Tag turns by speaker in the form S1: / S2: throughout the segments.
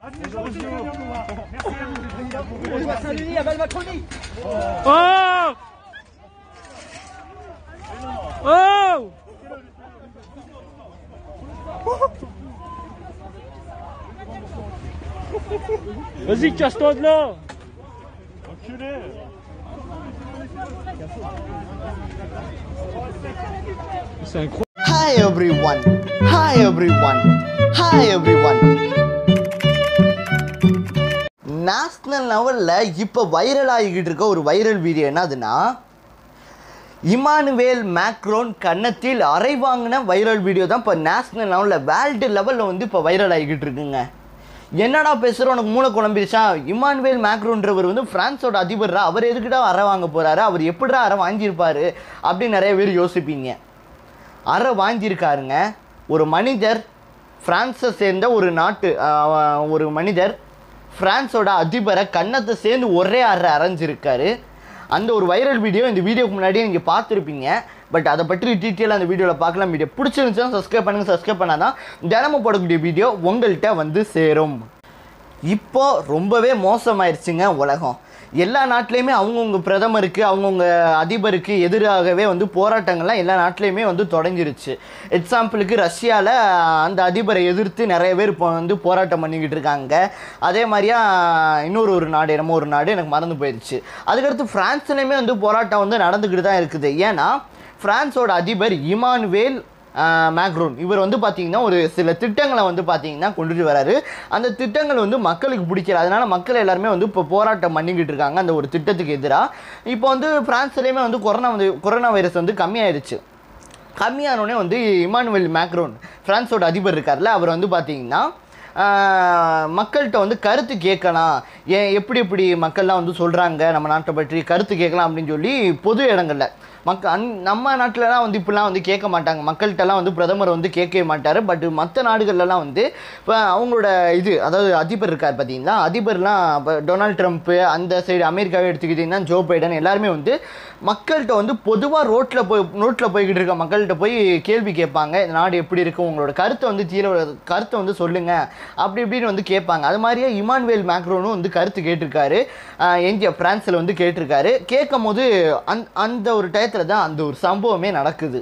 S1: Oh Oh Vas-y, casse-toi de là C'est incroyable.
S2: Hi everyone. Hi everyone. Hi everyone. National லெவலில் இப்போ viral ஆகிக்கிட்டு இருக்க ஒரு viral video என்னதுன்னா இமானுவேல் மேக்ரோன் கன்னத்தில் அறை வாங்கின வைரல் வீடியோ தான் இப்போ நேஷ்னல் லெவலில் வேர்ல்டு லெவலில் வந்து இப்போ வைரல் ஆகிக்கிட்டு இருக்குங்க என்னடா பேசுகிற உனக்கு மூளை குழம்பிருச்சா இமானுவேல் மேக்ரோன்றவர் வந்து பிரான்ஸோட அதிபர்ரா அவர் எதுக்கிட்ட அறை வாங்க போகிறாரு அவர் எப்படிடா அறை வாங்கியிருப்பாரு அப்படின்னு நிறைய பேர் யோசிப்பீங்க அறை வாங்கியிருக்காருங்க ஒரு மனிதர் பிரான்ஸை சேர்ந்த ஒரு நாட்டு ஆஹ், ஒரு மனிதர் பிரான்ஸோட அதிபரை கன்னத்தை சேர்ந்து ஒரே அறை அரைஞ்சிருக்காரு அந்த ஒரு வைரல் வீடியோ இந்த வீடியோக்கு முன்னாடியே நீங்கள் பார்த்துருப்பீங்க பட் அதை பற்றி டீட்டெயிலாக அந்த வீடியோவில் பார்க்கலாம் வீடியோ பிடிச்சிருந்துச்சுன்னா சப்ஸ்கிரைப் பண்ணுங்கள் சப்ஸ்கிரைப் பண்ணாதான் தினமும் போடக்கூடிய வீடியோ உங்கள்கிட்ட வந்து சேரும் இப்போ ரொம்பவே மோசமாயிருச்சுங்க உலகம் எல்லா நாட்டிலையுமே அவங்கவுங்க பிரதமருக்கு அவங்கவுங்க அதிபருக்கு எதிராகவே வந்து போராட்டங்கள்லாம் எல்லா நாட்டிலையுமே வந்து தொடங்கிருச்சு எக்ஸாம்பிளுக்கு ரஷ்யாவில் அந்த அதிபரை எதிர்த்து நிறைய பேர் இப்போ வந்து போராட்டம் பண்ணிக்கிட்டு இருக்காங்க அதே மாதிரியா இன்னொரு ஒரு நாடு என்னமோ ஒரு நாடு எனக்கு மறந்து போயிடுச்சு அதுக்கடுத்து ஃப்ரான்ஸ்லேயுமே வந்து போராட்டம் வந்து நடந்துக்கிட்டு தான் இருக்குது ஏன்னா ஃப்ரான்ஸோட அதிபர் இமானுவேல் ஆஹ் மேக்ரோன் இவர் வந்து பார்த்தீங்கன்னா ஒரு சில திட்டங்களை வந்து பார்த்தீங்கன்னா கொண்டுட்டு வராரு அந்த திட்டங்கள் வந்து மக்களுக்கு பிடிக்கல அதனால மக்கள் எல்லாருமே வந்து இப்போ போராட்டம் பண்ணிக்கிட்டு இருக்காங்க அந்த ஒரு திட்டத்துக்கு எதிராக இப்போ வந்து பிரான்ஸ்லேயுமே வந்து கொரோனா வந்து கொரோனா வைரஸ் வந்து கம்மியாயிருச்சு கம்மியானோடனே வந்து இமானுவேல் மேக்ரோன் பிரான்ஸோட அதிபர் இருக்கார்ல அவர் வந்து பார்த்தீங்கன்னா ஆஹ், மக்கள்கிட்ட வந்து கருத்து கேட்கலாம் ஏன் எப்படி எப்படி மக்கள்லாம் வந்து சொல்கிறாங்க நம்ம நாட்டை பற்றி கருத்து கேட்கலாம் அப்படின்னு சொல்லி பொது இடங்களில் மக்க அந் நம்ம நாட்டிலலாம் வந்து இப்படிலாம் வந்து கேட்க மாட்டாங்க மக்கள்கிட்டலாம் வந்து பிரதமர் வந்து கேட்கவே மாட்டார் பட் மற்ற நாடுகள்லாம் வந்து இப்போ அவங்களோட இது அதாவது அதிபர் இருக்கார் பார்த்தீங்களா அதிபர்லாம் இப்போ டொனால்ட் ட்ரம்ப்பு அந்த சைடு அமெரிக்காவே எடுத்துக்கிட்டிங்கன்னா ஜோ பைடன் எல்லாருமே வந்து மக்கள்கிட்ட வந்து பொதுவாக ரோட்டில் போய் ரோட்டில் போய்கிட்டு இருக்க மக்கள்கிட்ட போய் கேள்வி கேட்பாங்க இந்த நாடு எப்படி இருக்கு உங்களோட கருத்தை வந்து கீழே கருத்தை வந்து சொல்லுங்க அப்படி இப்படின்னு வந்து கேட்பாங்க அது மாதிரியே இமானுவேல் மேக்ரோனும் வந்து கருத்து கேட்டிருக்காரு ஆஹ் எங்க பிரான்ஸில் வந்து கேட்டிருக்காரு கேட்கும் போது அந் அந்த ஒரு டயத்தில் தான் அந்த ஒரு சம்பவமே நடக்குது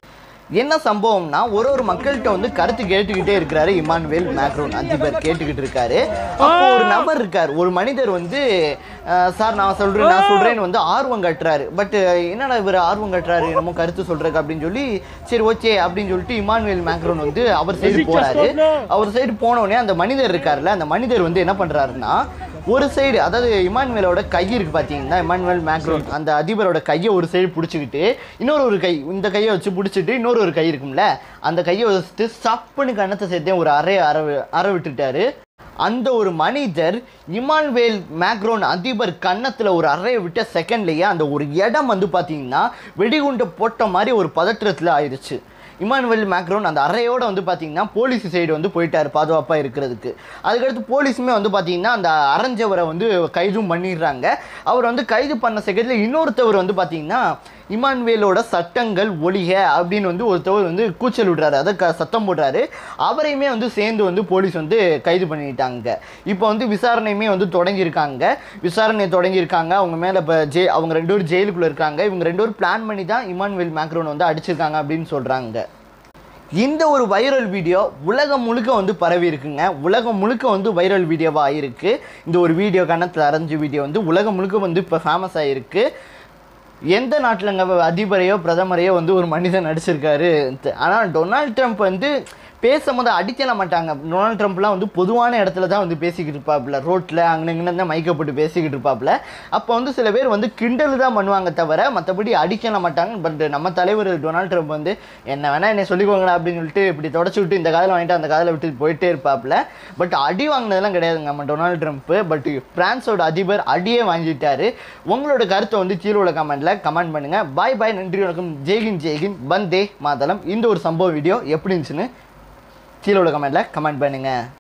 S2: என்ன சம்பவம்னா ஒரு ஒரு மக்கள்கிட்ட வந்து கருத்து கேட்டுக்கிட்டே இருக்கிறாரு இமானுவேல் மேக்ரோன் அதிபர் கேட்டுக்கிட்டு இருக்காரு அப்போ ஒரு நபர் இருக்கார் ஒரு மனிதர் வந்து அஹ், சார் நான் சொல்றேன் நான் சொல்றேன்னு வந்து ஆர்வம் கட்டுறாரு பட் என்னடா இவர் ஆர்வம் கட்டுறாரு என்னமோ கருத்து சொல்றதுக்கு அப்படின்னு சொல்லி சரி ஓகே அப்படின்னு சொல்லிட்டு இமானுவேல் மேக்ரோன் வந்து அவர் சைடு போறாரு அவர் சைடு போன உடனே அந்த மனிதர் இருக்கார்ல அந்த மனிதர் வந்து என்ன பண்றாருன்னா ஒரு சைடு அதாவது இமானுவேலோட கை இருக்கு பார்த்தீங்கன்னா இமானுவேல் மேக்ரோன் அந்த அதிபரோட கையை ஒரு சைடு பிடிச்சிக்கிட்டு இன்னொரு ஒரு கை இந்த கையை வச்சு பிடிச்சிட்டு இன்னொரு ஒரு கை இருக்கும்ல அந்த கையை வச்சுட்டு சப்புன்னு கண்ணத்தை சேர்த்தே ஒரு அறை அற அற விட்டுட்டாரு அந்த ஒரு மனிதர் இமானுவேல் மேக்ரோன் அதிபர் கன்னத்தில் ஒரு அறையை விட்ட செகண்ட்லேயே அந்த ஒரு இடம் வந்து பார்த்தீங்கன்னா வெடிகுண்டை போட்ட மாதிரி ஒரு பதற்றத்தில் ஆயிடுச்சு இமானுவேல் மேக்ரோன் அந்த அறையோட வந்து பார்த்தீங்கன்னா போலீஸ் சைடு வந்து போயிட்டார் பாதுகாப்பாக இருக்கிறதுக்கு அதுக்கடுத்து போலீஸுமே வந்து பார்த்தீங்கன்னா அந்த அரைஞ்சவரை வந்து கைதும் பண்ணிடுறாங்க அவர் வந்து கைது பண்ண செகண்டில் இன்னொருத்தவர் வந்து பார்த்தீங்கன்னா இமானுவேலோட சட்டங்கள் ஒழிக அப்படின்னு வந்து ஒருத்தவர் வந்து கூச்சல் விடுறாரு அதை க சத்தம் போடுறாரு அவரையுமே வந்து சேர்ந்து வந்து போலீஸ் வந்து கைது பண்ணிட்டாங்க இப்போ வந்து விசாரணையுமே வந்து தொடங்கியிருக்காங்க விசாரணை தொடங்கியிருக்காங்க அவங்க மேலே இப்போ ஜெ அவங்க ரெண்டு பேரும் ஜெயிலுக்குள்ளே இருக்காங்க இவங்க ரெண்டு பேரும் பிளான் பண்ணி தான் இமானுவேல் மேக்ரோன் வந்து அடிச்சிருக்காங்க அப்படின்னு சொல்கிறாங்க இந்த ஒரு வைரல் வீடியோ உலகம் முழுக்க வந்து பரவி இருக்குங்க உலகம் முழுக்க வந்து வைரல் வீடியோவாக ஆயிருக்கு இந்த ஒரு வீடியோ கணத்தில் அரைஞ்ச வீடியோ வந்து உலகம் முழுக்க வந்து இப்போ ஃபேமஸ் ஆகிருக்கு எந்த நாட்டிலங்க அதிபரையோ பிரதமரையோ வந்து ஒரு மனிதன் நடிச்சிருக்காரு ஆனால் டொனால்ட் ட்ரம்ப் வந்து பேசும்போது அடிக்கல மாட்டாங்க டொனால்ட் ட்ரம்ப்லாம் வந்து பொதுவான இடத்துல தான் வந்து பேசிக்கிட்டு இருப்பாப்புல ரோட்டில் அங்கே இங்கே தான் மைக்கை போட்டு பேசிக்கிட்டு இருப்பாப்புல அப்போ வந்து சில பேர் வந்து கிண்டல் தான் பண்ணுவாங்க தவிர மற்றபடி அடிக்கல மாட்டாங்க பட் நம்ம தலைவர் டொனால்ட் ட்ரம்ப் வந்து என்ன வேணா என்னை சொல்லிக்கோங்கடா அப்படின்னு சொல்லிட்டு இப்படி தொடச்சி விட்டு இந்த காதில் வாங்கிட்டு அந்த காதில் விட்டு போயிட்டே இருப்பாப்புல பட் அடி வாங்கினதெல்லாம் கிடையாதுங்க நம்ம டொனால்ட் ட்ரம்ப் பட் பிரான்ஸோட அதிபர் அடியே வாங்கிட்டாரு உங்களோட கருத்தை வந்து கீழே உள்ள கமெண்ட்ல கமெண்ட் பண்ணுங்க பாய் பாய் நன்றி வணக்கம் ஜெய்ஹிந்த் ஜெய்ஹிந்த் பந்தே மாதளம் இந்த ஒரு சம்பவ வீடியோ எப்படி இருந்துச்சுன்னு கீழே உள்ள கமெண்ட்ல கமெண்ட் பண்ணுங்க